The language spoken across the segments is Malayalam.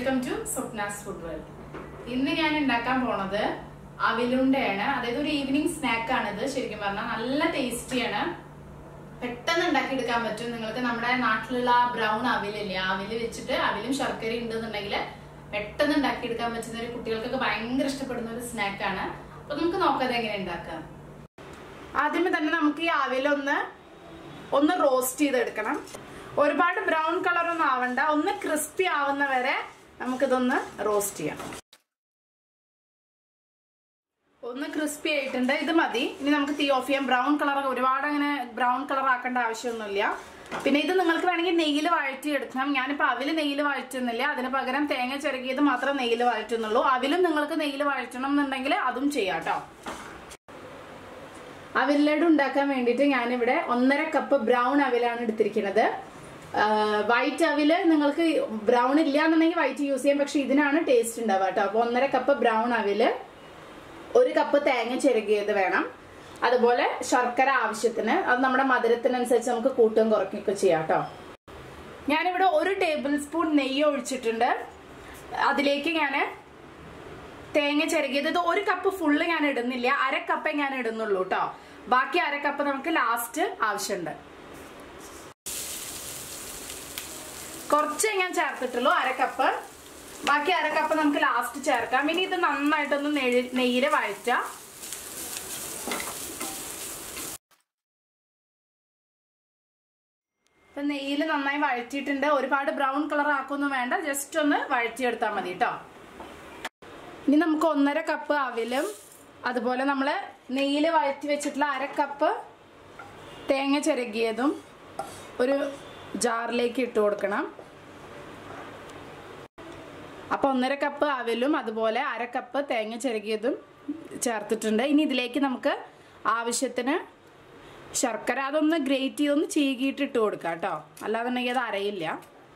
welcome to Swapna's food world ഇന്ന് ഞാൻ ഉണ്ടാക്കാൻ പോണത് അവിലുണ്ടയാണ് അതായത് ഒരു ഈവനിങ് സ്നാക്ക് ആണിത് ശരിക്കും പറഞ്ഞാൽ നല്ല ടേസ്റ്റിയാണ് പെട്ടെന്ന് ഉണ്ടാക്കിയെടുക്കാൻ പറ്റും നിങ്ങൾക്ക് നമ്മുടെ നാട്ടിലുള്ള ബ്രൗൺ അവിലില്ലേ ആ അവില് വെച്ചിട്ട് അവിലും ശർക്കര ഉണ്ടെന്നുണ്ടെങ്കിൽ പെട്ടെന്ന് ഉണ്ടാക്കിയെടുക്കാൻ പറ്റുന്ന ഒരു കുട്ടികൾക്കൊക്കെ ഭയങ്കര ഇഷ്ടപ്പെടുന്ന ഒരു സ്നാക്കാണ് അപ്പൊ നമുക്ക് നോക്കാം എങ്ങനെ ഉണ്ടാക്കാം ആദ്യമേ തന്നെ നമുക്ക് ഈ അവിലൊന്ന് ഒന്ന് റോസ്റ്റ് ചെയ്തെടുക്കണം ഒരുപാട് ബ്രൗൺ കളർ ഒന്നും ആവണ്ട ഒന്ന് ക്രിസ്പി ആവുന്ന വരെ നമുക്കിതൊന്ന് റോസ്റ്റ് ചെയ്യാം ഒന്ന് ക്രിസ്പി ആയിട്ടുണ്ട് ഇത് മതി ഇനി നമുക്ക് തീ ഓഫ് ചെയ്യാം ബ്രൗൺ കളർ ഒരുപാട് അങ്ങനെ ബ്രൗൺ കളർ ആക്കേണ്ട ആവശ്യമൊന്നുമില്ല പിന്നെ ഇത് നിങ്ങൾക്ക് വേണമെങ്കിൽ നെയ്യിൽ വഴറ്റി എടുക്കണം ഞാനിപ്പോൾ അവില് നെയ്യിൽ വഴറ്റുന്നില്ല അതിന് പകരം തേങ്ങ ചിരകിയത് മാത്രം നെയ്യിൽ വഴറ്റുന്നുള്ളൂ അവിലും നിങ്ങൾക്ക് നെയ്യിൽ വഴറ്റണം എന്നുണ്ടെങ്കിൽ അതും ചെയ്യാം കേട്ടോ അവിലഡ് ഉണ്ടാക്കാൻ വേണ്ടിയിട്ട് ഞാനിവിടെ ഒന്നര കപ്പ് ബ്രൗൺ അവിലാണ് എടുത്തിരിക്കുന്നത് വൈറ്റ് അവില് നിങ്ങൾക്ക് ബ്രൗൺ ഇല്ല എന്നുണ്ടെങ്കിൽ വൈറ്റ് യൂസ് ചെയ്യാം പക്ഷെ ഇതിനാണ് ടേസ്റ്റ് ഉണ്ടാവുക കേട്ടോ അപ്പൊ ഒന്നര കപ്പ് ബ്രൗൺ അവില് ഒരു കപ്പ് തേങ്ങ ചിരകിയത് വേണം അതുപോലെ ശർക്കര ആവശ്യത്തിന് അത് നമ്മുടെ മധുരത്തിനനുസരിച്ച് നമുക്ക് കൂട്ടുകയും കുറയ്ക്കുകയൊക്കെ ചെയ്യാം കേട്ടോ ഞാനിവിടെ ഒരു ടേബിൾ സ്പൂൺ നെയ്യ് ഒഴിച്ചിട്ടുണ്ട് അതിലേക്ക് ഞാൻ തേങ്ങ ചിരകിയത് ഇത് ഒരു കപ്പ് ഫുള്ള് ഞാൻ ഇടുന്നില്ല അര കപ്പേ ഞാൻ ഇടുന്നുള്ളൂ കേട്ടോ ബാക്കി അര കപ്പ് നമുക്ക് ലാസ്റ്റ് ആവശ്യമുണ്ട് കുറച്ചേ ഞാൻ ചേർത്തിട്ടുള്ളൂ അര കപ്പ് ബാക്കി അര കപ്പ് നമുക്ക് ലാസ്റ്റ് ചേർക്കാം ഇനി ഇത് നന്നായിട്ടൊന്ന് നെയ്യില് വഴറ്റാം ഇപ്പൊ നെയ്യിൽ നന്നായി വഴറ്റിയിട്ടുണ്ട് ഒരുപാട് ബ്രൗൺ കളർ ആക്കൊന്നും വേണ്ട ജസ്റ്റ് ഒന്ന് വഴറ്റിയെടുത്താൽ മതി കേട്ടോ ഇനി നമുക്ക് ഒന്നര കപ്പ് അവിലും അതുപോലെ നമ്മൾ നെയ്യിൽ വഴറ്റി വെച്ചിട്ടുള്ള അര കപ്പ് തേങ്ങ ചിരകിയതും ഒരു ജാറിലേക്ക് ഇട്ട് കൊടുക്കണം അപ്പോൾ ഒന്നര കപ്പ് അവിലും അതുപോലെ അര കപ്പ് തേങ്ങ ചിരകിയതും ചേർത്തിട്ടുണ്ട് ഇനി ഇതിലേക്ക് നമുക്ക് ആവശ്യത്തിന് ശർക്കര അതൊന്ന് ഗ്രേറ്റ് ചെയ്തൊന്ന് ചീകിയിട്ട് ഇട്ട് കൊടുക്കാം കേട്ടോ അല്ലാന്നുണ്ടെങ്കിൽ അത് അരയില്ല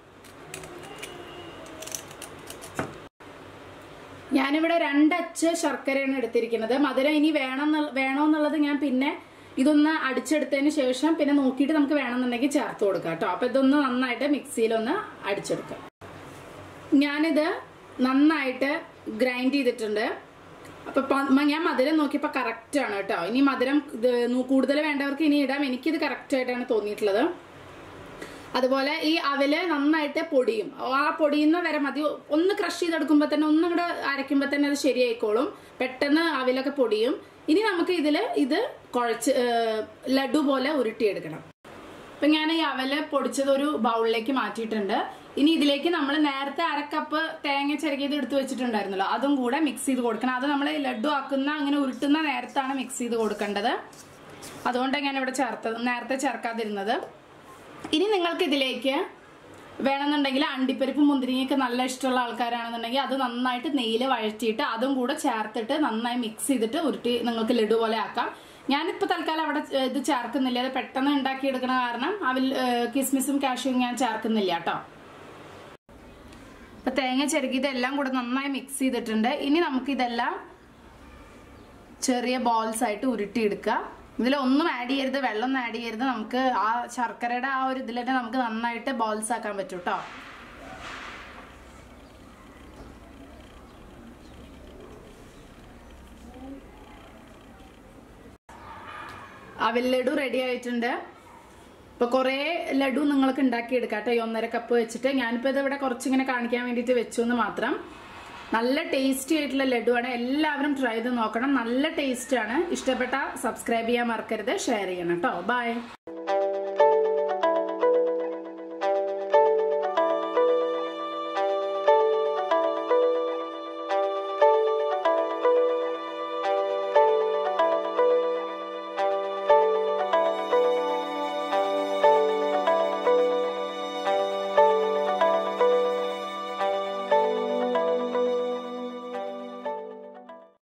ഞാനിവിടെ രണ്ടച്ച് ശർക്കരയാണ് എടുത്തിരിക്കുന്നത് മധുരം ഇനി വേണം വേണമെന്നുള്ളത് ഞാൻ പിന്നെ ഇതൊന്ന് അടിച്ചെടുത്തതിന് ശേഷം പിന്നെ നോക്കിയിട്ട് നമുക്ക് വേണമെന്നുണ്ടെങ്കിൽ ചേർത്ത് കൊടുക്കാം കേട്ടോ അപ്പൊ ഇതൊന്ന് നന്നായിട്ട് മിക്സിയിലൊന്ന് അടിച്ചെടുക്കാം ഞാനിത് നന്നായിട്ട് ഗ്രൈൻഡ് ചെയ്തിട്ടുണ്ട് അപ്പൊ ഞാൻ മധുരം നോക്കിയപ്പോൾ കറക്റ്റ് ആണ് കേട്ടോ ഇനി മധുരം കൂടുതൽ വേണ്ടവർക്ക് ഇനി ഇടാം എനിക്കിത് കറക്റ്റ് ആയിട്ടാണ് തോന്നിയിട്ടുള്ളത് അതുപോലെ ഈ അവല് നന്നായിട്ട് പൊടിയും ആ പൊടിയുന്ന വരെ മതി ഒന്ന് ക്രഷ് ചെയ്തെടുക്കുമ്പോൾ തന്നെ ഒന്നും കൂടെ അരയ്ക്കുമ്പോൾ തന്നെ അത് ശരിയായിക്കോളും പെട്ടെന്ന് അവിലൊക്കെ പൊടിയും ഇനി നമുക്ക് ഇതിൽ ഇത് കുഴച്ച് ലഡു പോലെ ഉരുട്ടിയെടുക്കണം അപ്പൊ ഞാൻ ഈ അവല് പൊടിച്ചത് ഒരു ബൗളിലേക്ക് മാറ്റിയിട്ടുണ്ട് ഇനി ഇതിലേക്ക് നമ്മൾ നേരത്തെ അരക്കപ്പ് തേങ്ങ ചിരകിയത് എടുത്തു വെച്ചിട്ടുണ്ടായിരുന്നല്ലോ അതും കൂടെ മിക്സ് ചെയ്ത് കൊടുക്കണം അത് നമ്മൾ ലഡു ആക്കുന്ന അങ്ങനെ ഉരുട്ടുന്ന നേരത്താണ് മിക്സ് ചെയ്ത് കൊടുക്കേണ്ടത് അതുകൊണ്ടാണ് ഞാൻ ഇവിടെ ചേർത്തത് നേരത്തെ ചേർക്കാതിരുന്നത് ഇനി നിങ്ങൾക്ക് ഇതിലേക്ക് വേണമെന്നുണ്ടെങ്കിൽ അണ്ടിപ്പരിപ്പ് മുന്തിരിങ്ങയൊക്കെ നല്ല ഇഷ്ടമുള്ള ആൾക്കാരാണെന്നുണ്ടെങ്കിൽ അത് നന്നായിട്ട് നെയ്യിൽ വഴറ്റിയിട്ട് അതും കൂടെ ചേർത്തിട്ട് നന്നായി മിക്സ് ചെയ്തിട്ട് ഉരുട്ടി നിങ്ങൾക്ക് ലഡു പോലെ ആക്കാം ഞാനിപ്പോൾ തൽക്കാലം അവിടെ ഇത് ചേർക്കുന്നില്ല അത് പെട്ടെന്ന് ഉണ്ടാക്കിയെടുക്കണ കാരണം അതിൽ കിസ്മിസും കാഷ്യൂവും ഞാൻ ചേർക്കുന്നില്ല കേട്ടോ അപ്പൊ തേങ്ങ ചെറുകിയതെല്ലാം കൂടെ നന്നായി മിക്സ് ചെയ്തിട്ടുണ്ട് ഇനി നമുക്ക് ഇതെല്ലാം ചെറിയ ബോൾസ് ആയിട്ട് ഉരുട്ടിയെടുക്കുക ഇതിൽ ഒന്നും ആഡ് ചെയ്യരുത് വെള്ളം ആഡ് ചെയ്യരുത് നമുക്ക് ആ ശർക്കരയുടെ ആ ഒരു ഇതിൽ തന്നെ നമുക്ക് നന്നായിട്ട് ബോൾസ് ആക്കാൻ പറ്റും കേട്ടോ അവിൽ ലഡു റെഡി ആയിട്ടുണ്ട് ഇപ്പൊ കുറേ ലഡു നിങ്ങൾക്ക് ഉണ്ടാക്കിയെടുക്കാം കേട്ടോ ഈ ഒന്നര കപ്പ് വെച്ചിട്ട് ഞാനിപ്പോൾ ഇത് ഇവിടെ കുറച്ചിങ്ങനെ കാണിക്കാൻ വേണ്ടിയിട്ട് വെച്ചു എന്ന് മാത്രം നല്ല ടേസ്റ്റി ആയിട്ടുള്ള ലഡുവാണ് എല്ലാവരും ട്രൈ ചെയ്ത് നോക്കണം നല്ല ടേസ്റ്റ് ആണ് ഇഷ്ടപ്പെട്ട സബ്സ്ക്രൈബ് ചെയ്യാൻ മറക്കരുത് ഷെയർ ചെയ്യണം കേട്ടോ ബൈ